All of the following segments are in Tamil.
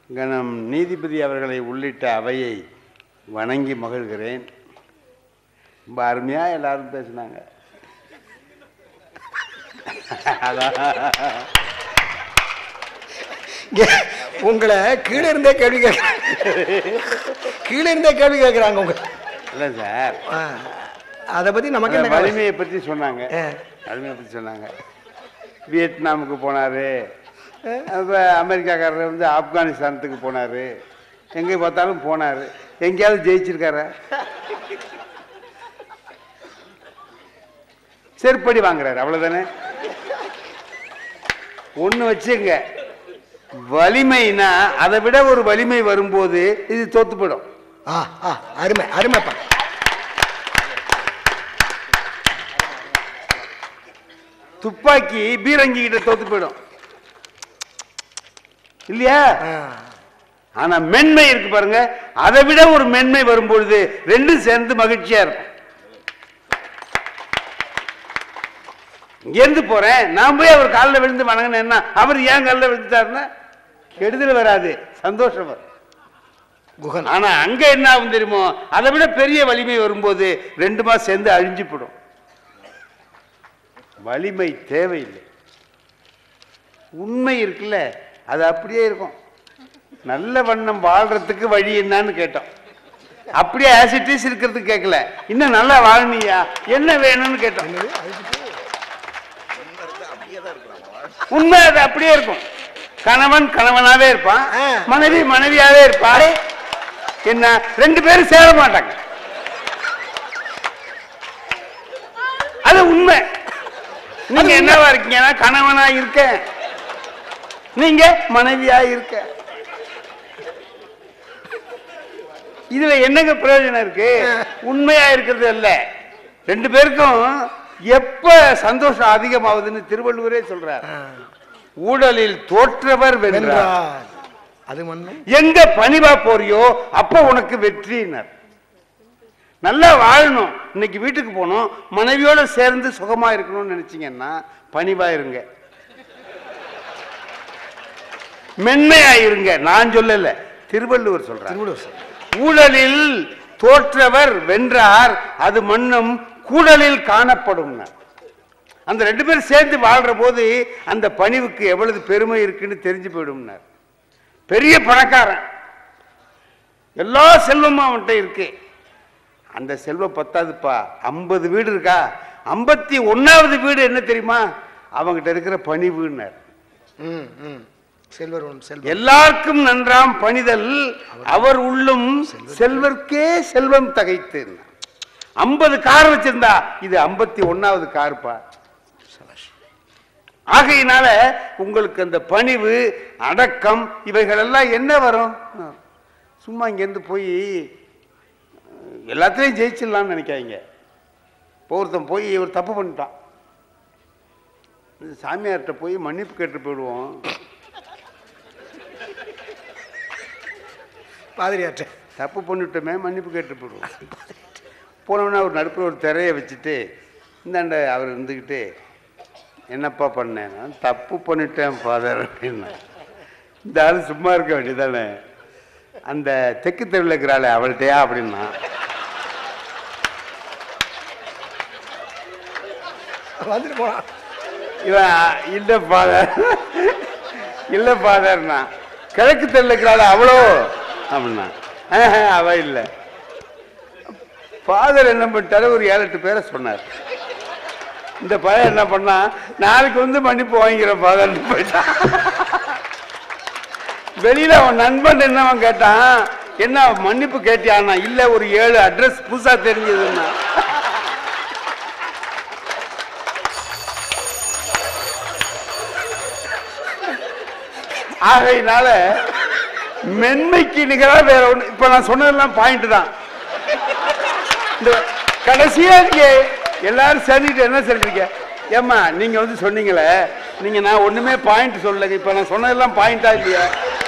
கணம் நீதிபதி அவர்களை உள்ளிட்ட அவையை வணங்கி மகிழ்கிறேன் ரொம்ப அருமையாக எல்லாரும் பேசினாங்க ஏ- உங்களை கீழே இருந்தே கேள்வி கேட்குறாங்க கீழே இருந்தே கேள்வி கேட்குறாங்க உங்க இல்லை சார் ஆ, அதை பற்றி நமக்கு என்ன கவலை? வலிமையை பற்றி சொன்னாங்க ஆ. வலிமையை பற்றி சொன்னாங்க வியட்நாமுக்கு போனார் அப்போ அமெரிக்காக்காரர் வந்து ஆப்கானிஸ்தானத்துக்கு போனார் எங்கே பார்த்தாலும் போனார் எங்கேயாவது ஜெயிச்சிருக்காரா செருப்படி வாங்குறாரு அவ்வளோதானே ஒன்று வச்சுங்க வலிமைனா அதை விட ஒரு வலிமை வரும்போது இது தோத்து போயிடும் ஆ ஆ அருமை அருமைப்பா துப்பாக்கி பீரங்கி கிட்ட தோத்து போயிடும் இல்லையா ஆ, ஆனா மென்மை இருக்கு பாருங்க அதை விட ஒரு மென்மை வரும்பொழுது ரெண்டும் சேர்ந்து மகிழ்ச்சியா இருக்கும் இங்கேருந்து போறேன் நான் போய் அவர் காலில் விழுந்து வணங்கினேன்னா அவர் ஏன் காலில் விழுந்துட்டாருன்னா கெடுதல் வராது சந்தோஷம் வரும் குகன் ஆனா அங்க என்ன ஆகும் தெரியுமோ அதை விட பெரிய வலிமை வரும்போது ரெண்டுமா சேர்ந்து அழிஞ்சு போடும் வலிமை தேவையில்லை உண்மை இருக்குல்ல அது அப்படியே இருக்கும் நல்ல வண்ணம் வாழ்றதுக்கு வழி என்னன்னு கேட்டோம் அப்படியே ஆசிட்டிஸ் இருக்கிறதுக்கு கேட்கல இன்னும் நல்லா வாழனியா என்ன வேணும்னு கேட்டோம் உண்மை அது அப்படியே இருக்கும் கணவன் கணவனாவே இருப்பான் ஆ. மனைவி மனைவியாவே இருப்பாரு என்ன ரெண்டு பேரும் சேர மாட்டாங்க அது உண்மை நீங்க என்னவா இருக்கீங்கன்னா கணவனா இருக்க நீங்க மனைவியா இருக்க இதுல என்னங்க பிரயோஜனம் இருக்கு உண்மையா இருக்கிறது இல்ல ரெண்டு பேருக்கும் எப்ப சந்தோஷம் அதிகமாகுதுன்னு திருவள்ளுவரே சொல்றார் ஆ, ஊழலில் தோற்றவர் வென்றார் வென்றார் அது மண்ணும் எங்க பணிவா போறியோ அப்ப உனக்கு வெற்றினர் நல்லா வாழணும் இன்னைக்கு வீட்டுக்கு போகணும் மனைவியோட சேர்ந்து சுகமா இருக்கணும்னு நினைச்சீங்கன்னா பணிவா இருங்க மென்மையா இருங்க நான் சொல்லல திருவள்ளுவர் சொல்றார் திருவள்ளுவர் சார் ஊழலில் தோற்றவர் வென்றார் அது மண்ணும் கூடலில் காணப்படும் அந்த ரெண்டு பேரும் சேர்ந்து வாழ்ற போது அந்த பணிவுக்கு எவ்வளவு பெருமை இருக்குன்னு தெரிஞ்சு போயிடும்னார் பெரிய பணக்காரன் எல்லா செல்வமும் அவன்கிட்ட இருக்கு அந்த செல்வம் பத்தாதுப்பா ஐம்பது வீடு இருக்கா ஐம்பத்தி ஒன்னாவது வீடு என்ன தெரியுமா அவங்கிட்ட இருக்கிற பணிவுன்னார் ம் ம் செல்வர் ஒன் செல்வர் எல்லாருக்கும் நன்றாம் பணிதல் அவர் உள்ளும் செல்வர்க்கே செல்வம் தகைத்து ஐம்பது கார் வச்சிருந்தா இது ஐம்பத்தி ஒன்னாவது கார்ப்பா ஆகையினால உங்களுக்கு அந்த பணிவு அடக்கம் இவைகள் எல்லாம் என்ன வரும் சும்மா இங்கேருந்து போய் எல்லாத்துலேயும் ஜெயிச்சிடலாம்னு நினைக்காதீங்க இப்போ ஒருத்தன் போய் ஒரு தப்பு பண்ணிட்டான் இந்த சாமியார்கிட்ட போய் மன்னிப்பு கேட்டு போயிடுவோம் பாதிரியாற்ற தப்பு பண்ணிவிட்டோமே மன்னிப்பு கேட்டு போடுவோம் போனோன்னா ஒரு நடுப்புற ஒரு திரையை வச்சுட்டு இந்தாண்ட அவர் இருந்துக்கிட்டு என்னப்பா பண்ணேன் நான் தப்பு பண்ணிட்டேன் ஃபாதர் அப்படின்னா இந்த ஆள் சும்மா இருக்க வேண்டியதானே அந்த தெற்கு தெருவில் இருக்கிறாளே அவள்கிட்டயா அப்படின்னா வந்துட்டு போனான் இவன் இல்லை ஃபாதர் இல்லை ஃபாதர்னா கிழக்கு தெருவில் இருக்கிறாள் அவ்வளோ அப்படின்னா ஆஹா, அவ இல்லை ஃபாதர் என்ன பண்ணிட்டாரு ஒரு ஏழு எட்டு பேரை சொன்னார் இந்த பையன் என்ன பண்ணா நாளைக்கு வந்து மன்னிப்பு வாங்கிக்கிறேன் ஃபாதர்னு போயிட்டான் வெளியில அவன் நண்பன் என்னவன் கேட்டான் என்ன மன்னிப்பு கேட்டியான்னா இல்ல ஒரு ஏழு அட்ரஸ் புதுசா தெரிஞ்சதுன்னா ஆகையினால மென்மைக்கு நிகரா வேற ஒண்ணு இப்ப நான் சொன்னதெல்லாம் பாயிண்ட் தான் இந்த கடைசியா நீங்க எல்லாரும் சேர்ந்துட்டு என்ன சொல்றீங்க ஏம்மா நீங்க வந்து சொன்னீங்களே நீங்க நான் ஒண்ணுமே பாயிண்ட் சொல்லல இப்ப நான் சொன்னதெல்லாம் பாயிண்டா இல்லையா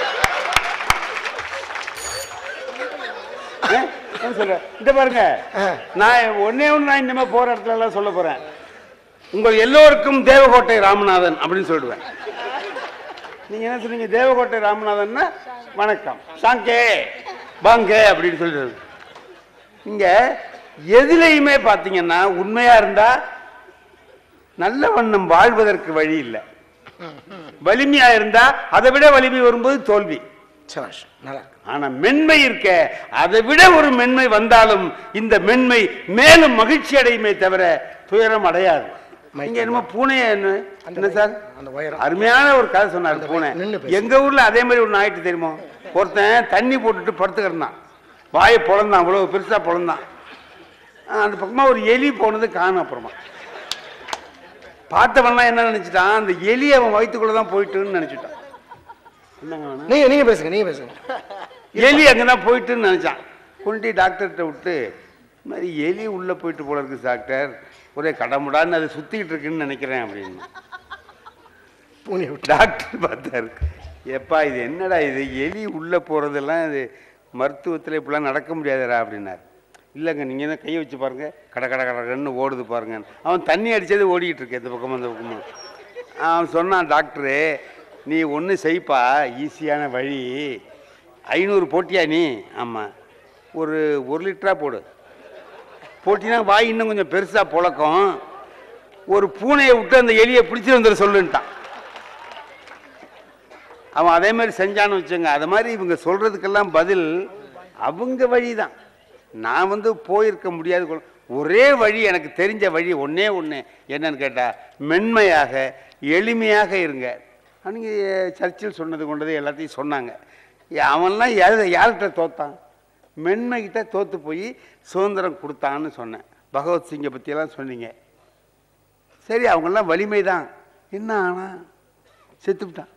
ஆ? என்ன சொல்ற இந்த பாருங்க ஆ. நான் ஒன்னே ஒன்று நான் இனிமே போற இடத்துல எல்லாம் சொல்ல போறேன் உங்கள் எல்லோருக்கும் தேவகோட்டை ராமநாதன் அப்படின்னு சொல்லிடுவேன் நீங்க என்ன சொன்னீங்க தேவகோட்டை ராமநாதன்னா வணக்கம் சாங்கே பாங்கே அப்படின்னு சொல்றது இங்க எதுலையுமே பார்த்தீங்கன்னா உண்மையா இருந்தா நல்ல வண்ணம் வாழ்வதற்கு வழி இல்லை வலிமையா இருந்தா அதை விட வலிமை வரும்போது தோல்வி சபாஷ் நல்லா இருக்கு. ஆனா மென்மை இருக்க அதை விட ஒரு மென்மை வந்தாலும் இந்த மென்மை மேலும் மகிழ்ச்சி அடையுமே தவிர துயரம் அடையாது இங்க என்னமோ பூனை என்ன என்ன சார் அந்த உயரம் அருமையான ஒரு கதை சொன்னார் பூனை நின்னு பேசு. எங்க ஊர்ல அதே மாதிரி ஒன்று ஆயிட்டு தெரியுமோ ஒருத்தன் தண்ணி போட்டுட்டு படுத்துக்கிடந்தான் வாயை பொழந்தான் அவ்வளவு பெருசா பொழந்தான் ஆ, அந்த பக்கமா ஒரு எலி போனது காணும் அப்புறமா பார்த்தவன்லாம் என்ன நினைச்சிட்டான் அந்த எலி அவன் வயிற்றுக்குள்ள தான் போயிட்டுன்னு நினைச்சிட்டான் என்னங்க வேணும் நீங்க நீங்க பேசுங்க நீங்க பேசுங்க எலி அங்கதான் போயிட்டுன்னு நினைச்சான் கொண்டு டாக்டர்கிட்ட விட்டு இந்த மாதிரி எலி உள்ள போயிட்டு போல இருக்கு டாக்டர் ஒரே கடமுடான்னு அது சுத்திக்கிட்டு இருக்குன்னு நினைக்கிறேன் அப்படின்னு பூனை விட்டு டாக்டர் பார்த்தாரு எப்பா இது என்னடா இது எலி உள்ள போறதெல்லாம் இது மருத்துவத்தில் இப்படிலாம் நடக்க முடியாதுடா அப்படின்னார் இல்லைங்க நீங்க தான் கையை வச்சு பாருங்க கட கட கடன்னு ஓடுது பாருங்க அவன் தண்ணி அடிச்சது ஓடிக்கிட்டு இருக்கு இந்த பக்கம் அந்த பக்கமும் அவன் சொன்னான் டாக்டரு நீ ஒன்று செய்ப்பா ஈஸியான வழி ஐநூறு போட்டியா நீ ஆமாம் ஒரு ஒரு லிட்டரா போடு போட்டினா வாய் இன்னும் கொஞ்சம் பெருசாக புழக்கம் ஒரு பூனையை விட்டு அந்த எலியை பிடிச்சி வந்துட சொல்லுன்ட்டான் அவன் அதே மாதிரி செஞ்சான்னு வச்சுங்க அது மாதிரி இவங்க சொல்றதுக்கெல்லாம் பதில் அவங்க வழி தான் நான் வந்து போயிருக்க முடியாது கொ- ஒரே வழி எனக்கு தெரிஞ்ச வழி ஒண்ணே ஒன்று என்னன்னு கேட்டால் மென்மையாக எளிமையாக இருங்க அவங்க சர்ச்சில் சொன்னது கொண்டது எல்லாத்தையும் சொன்னாங்க ஏ, அவன்லாம் யார் யார்கிட்ட தோத்தான் மென்மைகிட்ட தோத்து போய் சுதந்திரம் கொடுத்தான்னு சொன்னேன் பகவத் சிங்கை பற்றியெல்லாம் சொன்னீங்க சரி அவங்கெல்லாம் வலிமை தான் என்ன ஆனா செத்துவிட்டான்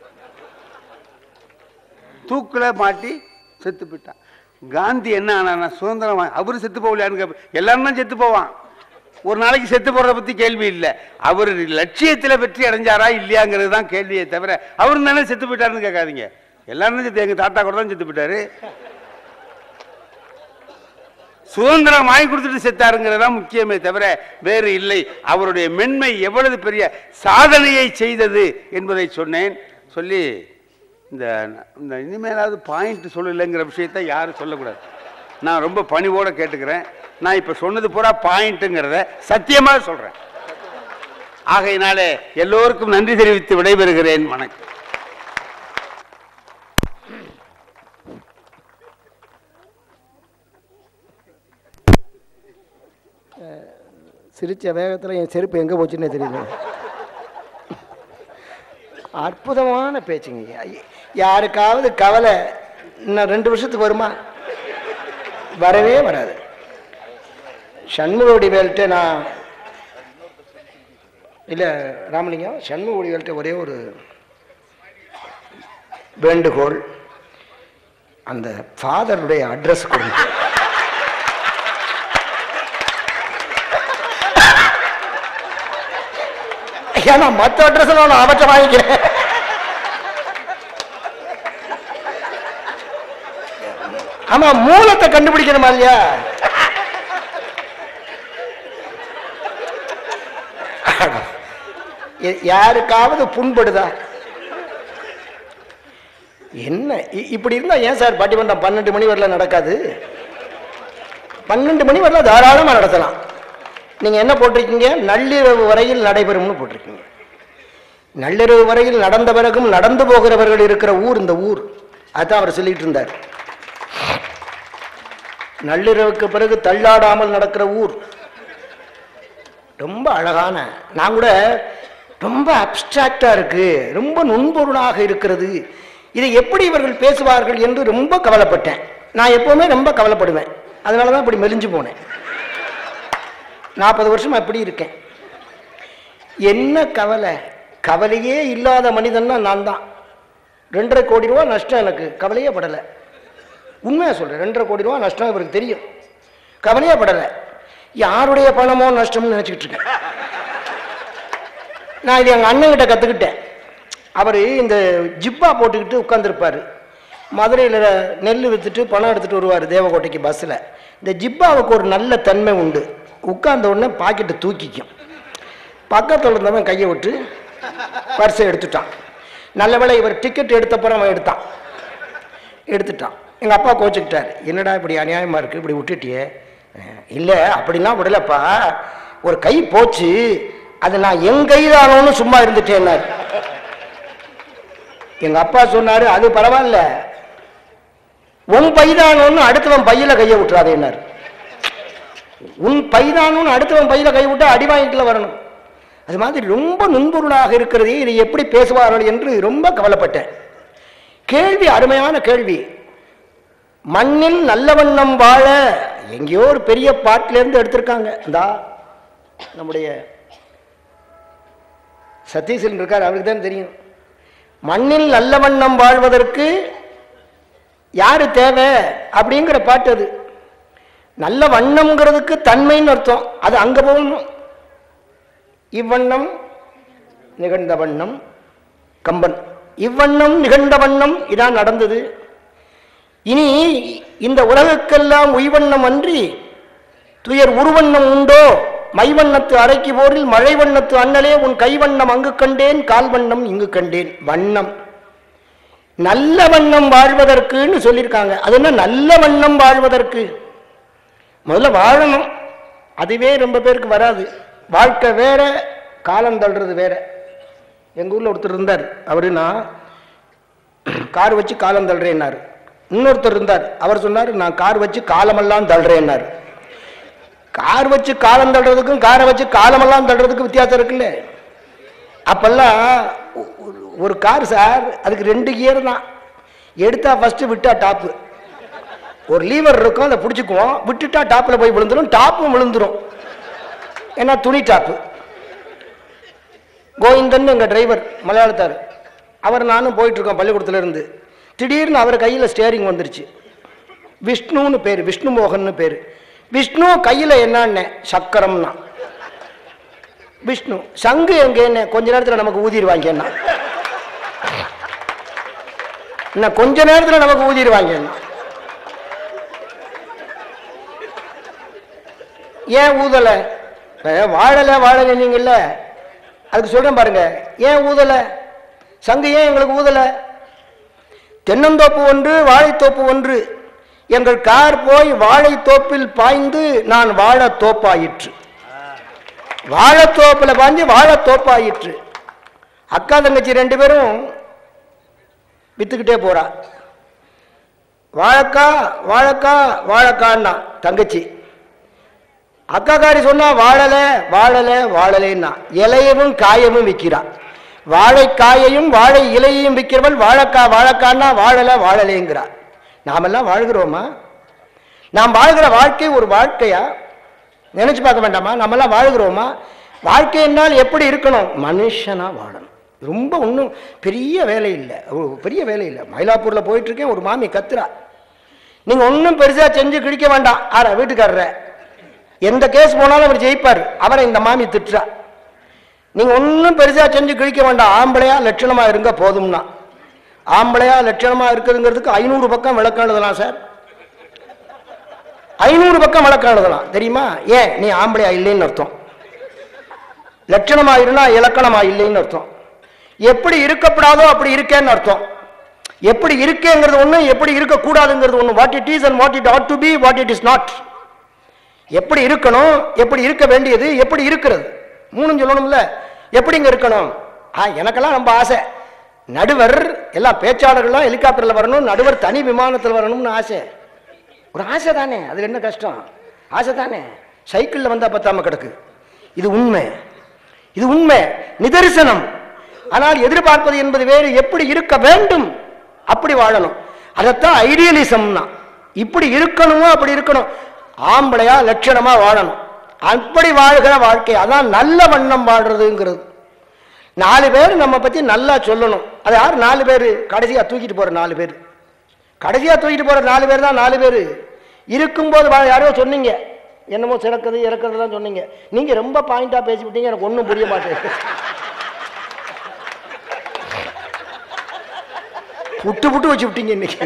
தூக்குல மாட்டி செத்து போயிட்டான் காந்தி என்ன ஆனா சுதந்திரம் வா- அவரு செத்து போகலையான்னு கேப்ப- எல்லாரும் தான் செத்து போவான் ஒரு நாளைக்கு செத்து போறத பத்தி கேள்வி இல்லை அவர் லட்சியத்துல வெற்றி அடைஞ்சாரா இல்லையாங்கிறது தான் கேள்வியே தவிர அவரு தானே செத்து போயிட்டாருன்னு கேட்காதீங்க எல்லாரும் செத்து எங்க தாத்தா கூட தான் செத்து போயிட்டாரு சுதந்திரம் வாங்கி கொடுத்துட்டு செத்தாருங்கிறது தான் முக்கியமே தவிர வேறு இல்லை அவருடைய மென்மை எவ்வளவு பெரிய சாதனையை செய்தது என்பதை சொன்னேன் சொல்லி இந்த இந்த இனிமேலாவது பாயிண்ட் சொல்லலைங்கிற விஷயத்தை யாரும் சொல்லக்கூடாது நான் ரொம்ப பணிவோட கேட்டுக்கிறேன் நான் இப்போ சொன்னது பூரா பாயிண்ட்டுங்கிறத சத்தியமாக சொல்கிறேன் ஆகையினாலே எல்லோருக்கும் நன்றி தெரிவித்து விடைபெறுகிறேன் வணக்கம் சிரிச்ச வேகத்தில் என் செருப்பு எங்கே போச்சுன்னே தெரியல அற்புதமான பேச்சுங்க ஐய- யாருக்காவது கவலை இன்னும் ரெண்டு வருஷத்துக்கு வருமா வரவே வராது சண்முகோடி வேல்கிட்ட நான் இல்லை ராமலிங்கம் சண்முகோடி வேல்கிட்ட ஒரே ஒரு வேண்டுகோள் அந்த ஃபாதருடைய அட்ரஸ் கொடுங்க ஏன்னா மற்ற அட்ரஸ் நான் அவற்றை வாங்கிக்கிறேன் ஆமா மூலத்தை கண்டுபிடிக்கணுமா இல்லையா எ- யாருக்காவது புண்படுதா என்ன இ- இப்படி இருந்தா ஏன் சார் பட்டிமன்றம் பன்னெண்டு மணி வரல நடக்காது பன்னெண்டு மணி வரல தாராளமா நடத்தலாம் நீங்க என்ன போட்டிருக்கீங்க நள்ளிரவு வரையில் நடைபெறும்னு போட்டிருக்கீங்க நள்ளிரவு வரையில் நடந்த பிறகும் நடந்து போகிறவர்கள் இருக்கிற ஊர் இந்த ஊர் அதான் அவர் சொல்லிட்டு இருந்தார் நள்ளிரவுக்கு பிறகு தள்ளாடாமல் நடக்கிற ஊர் ரொம்ப அழகான நான் கூட ரொம்ப அப்டிராக்டா இருக்கு ரொம்ப நுண்பொருளாக இருக்கிறது இதை எப்படி இவர்கள் பேசுவார்கள் என்று ரொம்ப கவலைப்பட்டேன் நான் எப்பவுமே ரொம்ப கவலைப்படுவேன் அதனால தான் இப்படி மெலிஞ்சு போனேன் நாற்பது வருஷம் அப்படி இருக்கேன் என்ன கவலை கவலையே இல்லாத மனிதன்னா நான் தான் ரெண்டரை கோடி ரூபா நஷ்டம் எனக்கு கவலையே படலை உண்மையா சொல்றேன் ரெண்டரை கோடி ரூபா நஷ்டம் இவருக்கு தெரியும் கவலையே படலை யாருடைய பணமோ நஷ்டம்னு நினைச்சுக்கிட்டு இருக்கேன் நான் இது எங்கள் அண்ணன்கிட்ட கற்றுக்கிட்டேன் அவர் இந்த ஜிப்பா போட்டுக்கிட்டு உட்காந்துருப்பார் மதுரையில் நெல் விற்றுட்டு பணம் எடுத்துகிட்டு வருவார் தேவக்கோட்டைக்கு பஸ்ஸில் இந்த ஜிப்பாவுக்கு ஒரு நல்ல தன்மை உண்டு உட்கார்ந்த உடனே பாக்கெட்டை தூக்கிக்கும் பக்கத்தில் இருந்தவன் கையை விட்டு பர்ஸை எடுத்துட்டான் நல்ல வேளை இவர் டிக்கெட் எடுத்தப்பறம் அவன் எடுத்தான் எடுத்துட்டான் எங்கள் அப்பா கோச்சுக்கிட்டார் என்னடா இப்படி அநியாயமாக இருக்குது இப்படி விட்டுட்டியே அஹ், இல்லை அப்படிலாம் விடலப்பா ஒரு கை போச்சு அது நான் என் கைதானோன்னு சும்மா இருந்துட்டேன்னாரு எங்கள் அப்பா சொன்னார் அது பரவாயில்ல உன் பைதானோன்னு அடுத்தவன் பையில கையை விட்டுறாதேன்னாரு உன் பைதானோன்னு அடுத்தவன் பையில கை விட்டா அடி வாங்கிட்டுல வரணும் அது மாதிரி ரொம்ப நுண்பொருளாக இருக்கிறதே இதை எப்படி பேசுவார்கள் என்று ரொம்ப கவலைப்பட்டேன் கேள்வி அருமையான கேள்வி மண்ணில் நல்ல வண்ணம் வாழ எங்கேயோ ஒரு பெரிய பாட்டிலேருந்து எடுத்திருக்காங்க இந்தா நம்முடைய சதீசன் இருக்கார் அவருக்கு தான் தெரியும் மண்ணில் நல்ல வண்ணம் வாழ்வதற்கு யாரு தேவை அப்படிங்கிற பாட்டு அது நல்ல வண்ணம்ங்கிறதுக்கு தன்மைன்னு அர்த்தம் அது அங்க போகணும் இவ்வண்ணம் நிகழ்ந்த வண்ணம் கம்பன் இவ்வண்ணம் நிகழ்ந்த வண்ணம் இதான் நடந்தது இனி இந்த உலகுக்கெல்லாம் உய்வண்ணம் அன்றி துயர் உருவண்ணம் உண்டோ மைவண்ணத்து அரைக்கு போரில் மழை வண்ணத்து அண்ணலே உன் கைவண்ணம் அங்கு கண்டேன் கால் வண்ணம் இங்கு கண்டேன் வண்ணம் நல்ல வண்ணம் வாழ்வதற்குன்னு சொல்லியிருக்காங்க அது என்ன நல்ல வண்ணம் வாழ்வதற்கு முதல்ல வாழணும் அதுவே ரொம்ப பேருக்கு வராது வாழ்க்கை வேற காலம் தள்ளுறது வேற எங்கள் ஊரில் ஒருத்தர் இருந்தார் அவரு நான் கார் வச்சு காலம் தள்ளுறேன்னாரு இன்னொருத்தர் இருந்தார் அவர் சொன்னார் நான் கார் வச்சு காலமெல்லாம் தள்ளுறேன்னாரு கார் வச்சு காலம் தள்ளுறதுக்கும் காரை வச்சு காலமெல்லாம் தள்ளுறதுக்கும் வித்தியாசம் இருக்குல்ல அப்பெல்லாம் ஒ- ஒரு- ஒரு கார் சார் அதுக்கு ரெண்டு கியர் தான் எடுத்தா ஃபர்ஸ்ட் விட்டா டாப்பு ஒரு லீவர் இருக்கும் அதை பிடிச்சிக்குவோம் விட்டுட்டா டாப்பில் போய் விழுந்துரும் டாப்பும் விழுந்துரும் ஏன்னா துணி டாப்பு கோவிந்தன் எங்கள் டிரைவர் மலையாளத்தார் அவர் நானும் போயிட்டு இருக்கோம் பள்ளிக்கூடத்துல இருந்து திடீர்னு அவர் கையில் ஸ்டேரிங் வந்துருச்சு விஷ்ணுன்னு பேர் விஷ்ணு மோகன்னு பேர் விஷ்ணு கையில் என்னன்னு சக்கரம்னா விஷ்ணு சங்கு எங்கேன்னு கொஞ்ச நேரத்தில் நமக்கு ஊதிடுவாங்க என்ன இன்னும் கொஞ்ச நேரத்தில் நமக்கு ஊதிடுவாங்க என்ன ஏன் ஊதலை அஹ் வாழலை வாழலை நீங்கள்ல அதுக்கு சொல்றேன் பாருங்க ஏன் ஊதலை சங்கு ஏன் எங்களுக்கு ஊதலை தென்னந்தோப்பு ஒன்று வாழைத்தோப்பு ஒன்று எங்கள் கார் போய் வாழைத்தோப்பில் பாய்ந்து நான் வாழத் தோப்பாயிற்று வாழைத்தோப்பில் பாய்ஞ்சு வாழைத்தோப்பாயிற்று அக்கா தங்கச்சி ரெண்டு பேரும் வித்துக்கிட்டே போறா வாழைக்கா வாழைக்கா வாழைக்கான்னா தங்கச்சி அக்காக்காரி சொன்னா வாழல வாழல வாழலைன்னா இலையவும் காயவும் விற்கிறா வாழைக்காயையும் வாழை இலையையும் விற்கிறவள் வாழைக்கா வாழைக்கான்னா வாழல வாழலைங்கிறா நாமெல்லாம் வாழ்கிறோமா நாம் வாழ்கிற வாழ்க்கை ஒரு வாழ்க்கையா நினைச்சு பார்க்க வேண்டாமா நம்மெல்லாம் வாழ்கிறோமா வாழ்க்கை என்றால் எப்படி இருக்கணும் மனுஷனா வாழணும் ரொம்ப ஒன்றும் பெரிய வேலை இல்லை ஒரு பெரிய வேலை இல்லை மயிலாப்பூரில் போயிட்டு இருக்கேன் ஒரு மாமி கத்துறா நீங்க ஒன்றும் பெருசா செஞ்சு கிழிக்க வேண்டாம் ஆறா வீட்டுக்காரர எந்த கேஸ் போனாலும் அவர் ஜெயிப்பார் அவரை இந்த மாமி திட்டுறா நீங்க ஒன்றும் பெருசா செஞ்சு கிழிக்க வேண்டாம் ஆம்பளையா லட்சணமா இருங்க போதும்னா ஆம்பளையா லட்சணமா இருக்குதுங்கிறதுக்கு ஐநூறு பக்கம் விளக்கம் எழுதலாம் சார் ஐநூறு பக்கம் விளக்கம் எழுதலாம் தெரியுமா ஏன் நீ ஆம்பளையா இல்லைன்னு அர்த்தம் லட்சணமா இருந்தா இலக்கணமா இல்லைன்னு அர்த்தம் எப்படி இருக்கப்படாதோ அப்படி இருக்கேன்னு அர்த்தம் எப்படி இருக்கேங்கிறது ஒண்ணு எப்படி இருக்கக்கூடாதுங்கிறது ஒண்ணு what it is and what it ought to be what it is not எப்படி இருக்கணும் எப்படி இருக்க வேண்டியது எப்படி இருக்கிறது மூணும் சொல்லணும்ல எப்படிங்க இருக்கணும் ஆ எனக்கெல்லாம் ரொம்ப ஆசை நடுவர் எல்லாம் பேச்சாளர்கள்லாம் ஹெலிகாப்டர்ல வரணும் நடுவர் தனி விமானத்தில் வரணும்னு ஆசை ஒரு ஆசை தானே அதுல என்ன கஷ்டம் ஆசை தானே சைக்கிளில் வந்தா பத்தாம கிடக்கு இது உண்மை இது உண்மை நிதர்சனம் ஆனால் எதிர்பார்ப்பது என்பது வேறு எப்படி இருக்க வேண்டும் அப்படி வாழணும் அதைத்தான் ஐடியலிசம்னா இப்படி இருக்கணுமோ அப்படி இருக்கணும் ஆம்பளையா லட்சணமா வாழணும் அப்படி வாழ்கிற வாழ்க்கை அதான் நல்ல வண்ணம் வாழ்றதுங்கிறது நாலு பேர் நம்ம பத்தி நல்லா சொல்லணும் அது யார் நாலு பேர் கடைசியா தூக்கிட்டு போற நாலு பேர் கடைசியா தூக்கிட்டு போற நாலு பேர் தான் நாலு பேர் இருக்கும்போது வா- யாரோ சொன்னீங்க என்னமோ சிறக்குது இறக்குறதுலாம் சொன்னீங்க நீங்க ரொம்ப பாயிண்டா பேசிவிட்டீங்க எனக்கு ஒன்றும் புரிய மாட்டேங்குது புட்டு புட்டு வச்சு விட்டீங்க இன்னைக்கு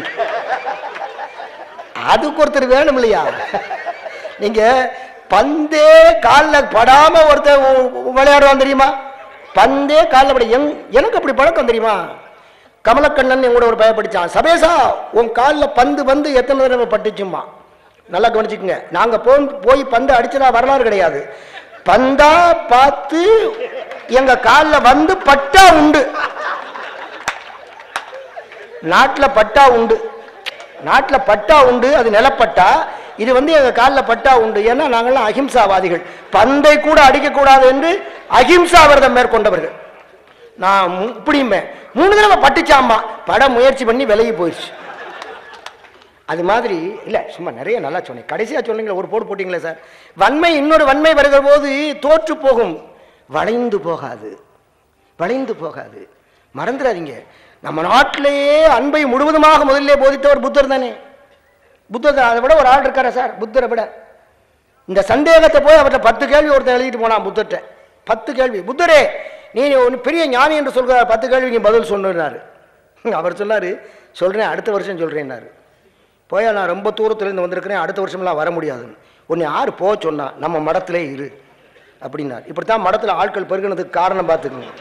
அதுக்கு ஒருத்தர் வேணும் இல்லையா நீங்க பந்தே காலில் படாம ஒருத்தர் உ- உ- விளையாடுவான் தெரியுமா பந்தே காலில் பட எங் எனக்கு அப்படி பழக்கம் தெரியுமா கமலக்கண்ணன் என் கூட ஒரு பய படிச்சான் சபேசா உன் காலில் பந்து பந்து எத்தனை தடவை பட்டுச்சும்மா நல்லா கவனிச்சுக்கங்க நாங்க போ போய் பந்து அடிச்சதா வரலாறு கிடையாது பந்தா பார்த்து எங்க காலில் வந்து பட்டா உண்டு நாட்டில் பட்டா உண்டு நாட்டில் பட்டா உண்டு அது நிலப்பட்டா இது வந்து எங்க காலில் பட்டா உண்டு ஏன்னா நாங்கள்லாம் அஹிம்சாவாதிகள் பந்தை கூட அடிக்கக்கூடாது என்று அஹிம்சா விரதம் மேற்கொண்டவர்கள் நான் மு- இப்படியுமே மூணு தடவை பட்டுச்சாம்மா பட முயற்சி பண்ணி விலகி போயிடுச்சு அது மாதிரி இல்லை சும்மா நிறைய நல்லா சொன்னேன் கடைசியாக சொன்னீங்களே ஒரு போடு போட்டிங்களே சார் வன்மை இன்னொரு வன்மை வருகிற போது தோற்று போகும் வளைந்து போகாது வளைந்து போகாது மறந்துடாதீங்க நம்ம நாட்டிலேயே அன்பை முழுவதுமாக முதல்ல போதித்தவர் புத்தர் தானே புத்தர் தான். அதை விட ஒரு ஆள் இருக்காரா சார் புத்தரை விட இந்த சந்தேகத்தை போய் அவர்கிட்ட பத்து கேள்வி ஒருத்தன் எழுதிட்டு போனான் புத்தர்கிட்ட பத்து கேள்வி புத்தரே நீ ஒன்று பெரிய ஞானி என்று சொல்கிறார் பத்து கேள்விக்கு பதில் சொன்னாரு அவர் சொன்னார் சொல்கிறேன் அடுத்த வருஷம் சொல்கிறேன்னாரு போய் நான் ரொம்ப தூரத்துலேருந்து வந்திருக்கிறேன் அடுத்த வருஷம்லாம் வர முடியாதுன்னு உன்னை யார் போக சொன்னா நம்ம மடத்திலே இரு அப்படின்னார் இப்படித்தான் மடத்தில் ஆட்கள் பெருகினதுக்கு காரணம் பார்த்துக்கோங்க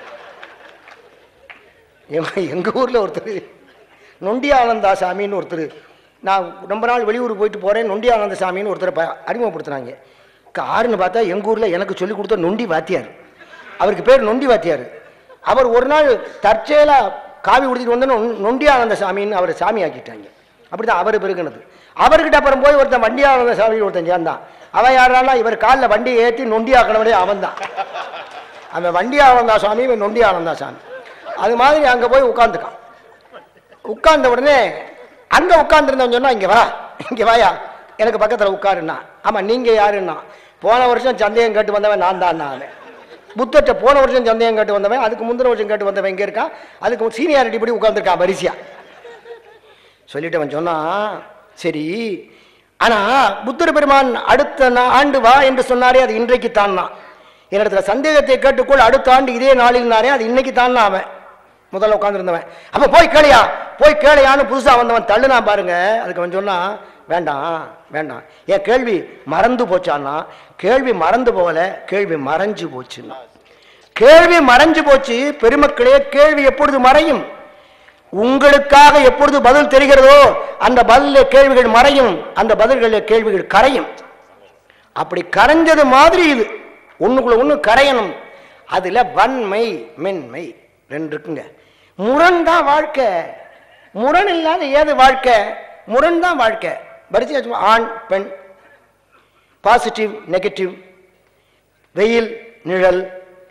எங்க எங்கள் ஊரில் ஒருத்தர் நொண்டி ஆனந்தா சாமின்னு ஒருத்தர் நான் ரொம்ப நாள் வெளியூருக்கு போயிட்டு போகிறேன் நொண்டி ஆனந்த சாமின்னு ஒருத்தரை ப அறிமுகப்படுத்துனாங்க காருன்னு பார்த்தா எங்கள் ஊரில் எனக்கு சொல்லி கொடுத்த நொண்டி வாத்தியார் அவருக்கு பேர் நொண்டி வாத்தியார் அவர் ஒரு நாள் தற்செயலாக காவி உடுத்திட்டு வந்தோன்னு நொண்டி ஆனந்த சாமின்னு அவரை சாமி ஆக்கிட்டாங்க அப்படி தான் அவர் பெருகினது அவர்கிட்ட அப்புறம் போய் ஒருத்தன் வண்டி ஆனந்த சாமி ஒருத்தன் சேர்ந்தான் அவன் யாரானா இவர் காலில் வண்டியை ஏற்றி நொண்டி ஆக்கணவரே அவன் தான் அவன் வண்டி ஆனந்தா சாமி இவன் நொண்டி ஆனந்தா சாமி அது மாதிரி அங்கே போய் உட்காந்துக்கான் உட்கார்ந்த உடனே அங்கே உட்காந்துருந்தவன் சொன்னா இங்கே வா இங்கே வாயா எனக்கு பக்கத்தில் உட்காருன்னா ஆமாம் நீங்கள் யாருன்னா போன வருஷம் சந்தேகம் கேட்டு வந்தவன் நான் தான் அவன் புத்தர்கிட்ட போன வருஷம் சந்தேகம் கேட்டு வந்தவன் அதுக்கு முந்தின வருஷம் கேட்டு வந்தவன் இங்கே இருக்கான் அதுக்கு சீனியாரிட்டி படி உட்காந்துருக்கான் வரிசையா சொல்லிட்டு அவன் சொன்னான் சரி ஆனா புத்தர் பெருமான் அடுத்த நா- ஆண்டு வா என்று சொன்னாரே அது இன்றைக்கு தான் என்னிடத்துல சந்தேகத்தை கேட்டுக்கொள் அடுத்த ஆண்டு இதே நாளில்னாரே அது இன்னைக்கு தான் அவன் முதல்ல உட்காந்துருந்தவன் அப்ப போய் கேளையா போய் கேளையான்னு புதுசா வந்தவன் தள்ளுனா பாருங்க அதுக்கு அவன் சொன்னான் வேண்டாம் வேண்டாம் என் கேள்வி மறந்து போச்சான்னா கேள்வி மறந்து போகல கேள்வி மறைஞ்சு போச்சுன்னா கேள்வி மறைஞ்சு போச்சு பெருமக்களே கேள்வி எப்பொழுது மறையும் உங்களுக்காக எப்பொழுது பதில் தெரிகிறதோ அந்த பதிலில் கேள்விகள் மறையும் அந்த பதில்களில் கேள்விகள் கரையும் அப்படி கரைஞ்சது மாதிரி இது ஒண்ணுக்குள்ள ஒண்ணு கரையணும் அதுல வன்மை மென்மை ரெண்டு இருக்குங்க முரண் தான் வாழ்க்கை முரண் இல்லாத ஏது வாழ்க்கை முரண் தான் வாழ்க்கை வரிசையா சும்மா ஆண் பெண் பாசிட்டிவ் நெகட்டிவ் வெயில் நிழல்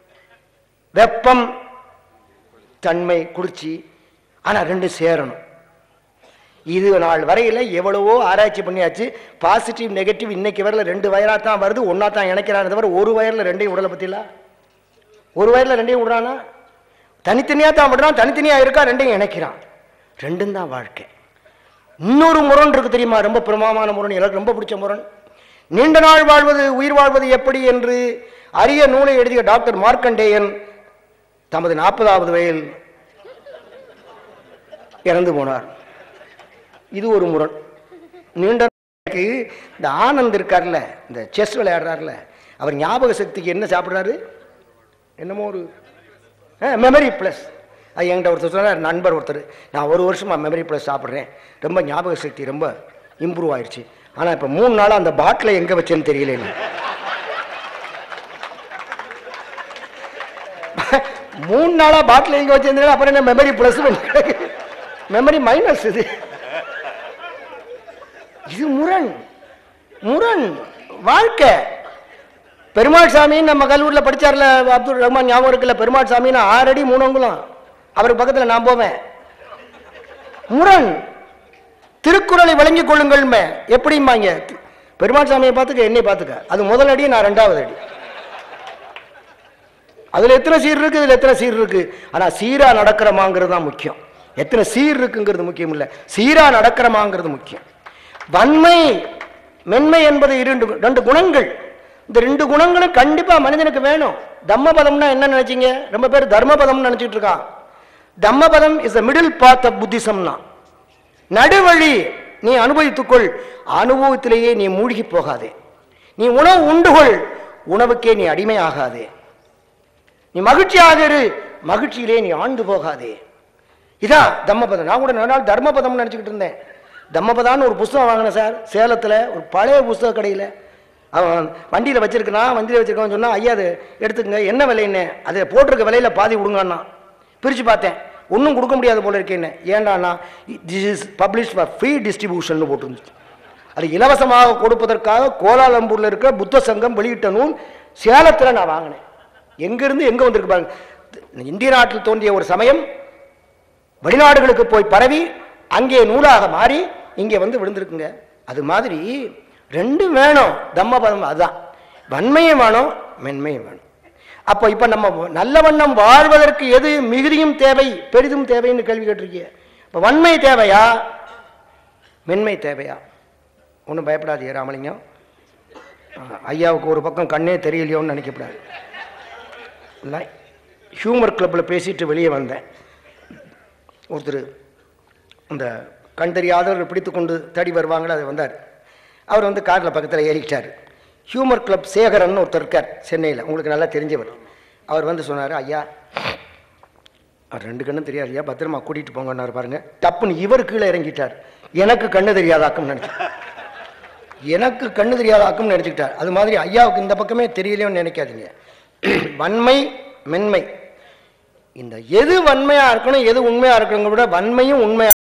வெப்பம் தன்மை குளிர்ச்சி ஆனால் ரெண்டு சேரணும் இது நாள் வரையில் எவ்வளவோ ஆராய்ச்சி பண்ணியாச்சு பாசிட்டிவ் நெகட்டிவ் இன்னைக்கு வரல ரெண்டு வயலாக தான் வருது ஒன்றா தான் இணைக்கிறானே தவிர ஒரு வயரில் ரெண்டையும் விடலை பற்றிலாம் ஒரு வயரில் ரெண்டையும் விடுறானா தனித்தனியாக தான் விடுறான் தனித்தனியாக இருக்கா ரெண்டையும் இணைக்கிறான் ரெண்டும் தான் வாழ்க்கை இன்னொரு முரண் இருக்கு தெரியுமா ரொம்ப பிரமாமான முரண் எனக்கு ரொம்ப பிடிச்ச முரண் நீண்ட நாள் வாழ்வது உயிர் வாழ்வது எப்படி என்று அரிய நூலை எழுதிய டாக்டர் மார்க்கண்டேயன் தமது நாற்பதாவது வயதில் இறந்து போனார் இது ஒரு முரண் நீண்ட நாளைக்கு இந்த ஆனந்த் இருக்கார்ல இந்த செஸ் விளையாடுறாருல அவர் ஞாபக சக்திக்கு என்ன சாப்பிட்றாரு என்னமோ ஒரு மெமரி ப்ளஸ் அது என்கிட்ட ஒருத்தர் சொன்னார் நண்பர் ஒருத்தர் நான் ஒரு வருஷமா மெமரி ப்ளஸ் சாப்பிட்றேன் ரொம்ப ஞாபக சக்தி ரொம்ப இம்ப்ரூவ் ஆயிடுச்சு ஆனால் இப்போ மூணு நாளாக அந்த பாட்டிலை எங்கே வச்சேன்னு தெரியல எனக்கு. மூணு நாளாக பாட்டில் எங்கே வச்சிருந்தேன் அப்புறம் என்ன மெமரி ப்ளஸ் மெமரி மைனஸ் இது இது முரண் முரண் வாழ்க்கை பெருமாள் சாமின்னு நம்ம கல்லூரியில் படிச்சார்ல அப்துல் ரஹ்மான் ஞாபகம் இருக்குல்ல பெருமாள் சாமின்னு ஆறடி மூணங்குளம் அவருக்கு பக்கத்தில் நான் போவேன் முரண் திருக்குறளை வழங்கிக் கொள்ளுங்கள்மே எப்படிம்பாங்க பெருமாள் சாமியை பார்த்துக்க என்னை பார்த்துக்க அது முதல் அடி நான் ரெண்டாவது அடி அதுல எத்தனை சீர் இருக்கு இதுல எத்தனை சீர் இருக்கு ஆனா சீரா நடக்கிறமாங்கிறது தான் முக்கியம் எத்தனை சீர் இருக்குங்கிறது முக்கியம் இல்ல சீரா நடக்கிறமாங்கிறது முக்கியம் வன்மை மென்மை என்பது இரண்டு ரெண்டு குணங்கள் இந்த ரெண்டு குணங்களும் கண்டிப்பா மனிதனுக்கு வேணும் தம்மபதம்னா என்ன நினைச்சீங்க ரொம்ப பேர் தர்மபதம்னு நினைச்சிட்டு இருக்கான் Dhammapadam is the middle path of புத்திசம்னா நடுவழி நீ அனுபவித்துக்கொள் அனுபவத்திலேயே நீ மூழ்கி போகாதே நீ உணவு உண்டுகொள் உணவுக்கே நீ அடிமையாகாதே நீ மகிழ்ச்சியாக இரு மகிழ்ச்சியிலே நீ ஆண்டு போகாதே இதான் தம்மபதம் நான் கூட நாள் தர்மபதம்னு நினச்சிக்கிட்டு இருந்தேன் தம்மபதான்னு ஒரு புஸ்தகம் வாங்கினேன் சார் சேலத்தில் ஒரு பழைய புஸ்தக கடையில் அவன் வண்டியில் வச்சிருக்கனா வண்டியில் வச்சிருக்கான்னு சொன்னால் ஐயா அது எடுத்துக்கங்க என்ன விலைன்னு அதை போட்டிருக்க விலையில் பாதி கொடுங்கண்ணா பிரித்து பார்த்தேன் ஒன்றும் கொடுக்க முடியாது போல இருக்கேன்னு ஏண்டாண்ணா this is publish for free distribution போட்டுருந்துச்சு அது இலவசமாக கொடுப்பதற்காக கோலாலம்பூரில் இருக்க புத்த சங்கம் வெளியிட்ட நூல் சேலத்தில் நான் வாங்கினேன் எங்கேருந்து எங்கே வந்திருக்கு பாருங்க இந்திய நாட்டில் தோன்றிய ஒரு சமயம் வெளிநாடுகளுக்கு போய் பரவி அங்கே நூலாக மாறி இங்கே வந்து விழுந்திருக்குங்க அது மாதிரி ரெண்டும் வேணும் தம்மபதம் அதுதான் வன்மையும் வேணும் மென்மையும் வேணும் அப்போ இப்போ நம்ம நல்ல வண்ணம் வாழ்வதற்கு எது மிகுதியும் தேவை பெரிதும் தேவைன்னு கேள்வி கேட்டிருக்கீங்க இப்போ வன்மை தேவையா மென்மை தேவையா ஒன்றும் பயப்படாதீங்க ராமலிங்கம் ஆ, ஐயாவுக்கு ஒரு பக்கம் கண்ணே தெரியலையோன்னு நினைக்கப்படாது இல்லை ஹியூமர் கிளப்பில் பேசிட்டு வெளியே வந்தேன் ஒருத்தர் அந்த கண் தெரியாதவர் பிடித்து கொண்டு தேடி வருவாங்களே அது வந்தார் அவர் வந்து காரில் பக்கத்தில் ஏறிக்கிட்டார் ஹியூமர் கிளப் சேகரன் ஒருத்தர் இருக்கார் சென்னையில் உங்களுக்கு நல்லா தெரிஞ்சவர் அவர் வந்து சொன்னார் ஐயா அவர் ரெண்டு கண்ணும் தெரியாது ஐயா பத்திரமா கூட்டிகிட்டு போங்கன்னாரு பாருங்க டப்புன்னு இவர் கீழே இறங்கிட்டார் எனக்கு கண்ணு தெரியாதாக்கும் நினச்சேன் எனக்கு கண்ணு தெரியாதாக்கும் நினச்சிக்கிட்டார் அது மாதிரி ஐயாவுக்கு இந்த பக்கமே தெரியலையோன்னு நினைக்காதீங்க வன்மை மென்மை இந்த எது வன்மையாக இருக்கணும் எது உண்மையாக இருக்கணுங்க விட வன்மையும் உண்மையாக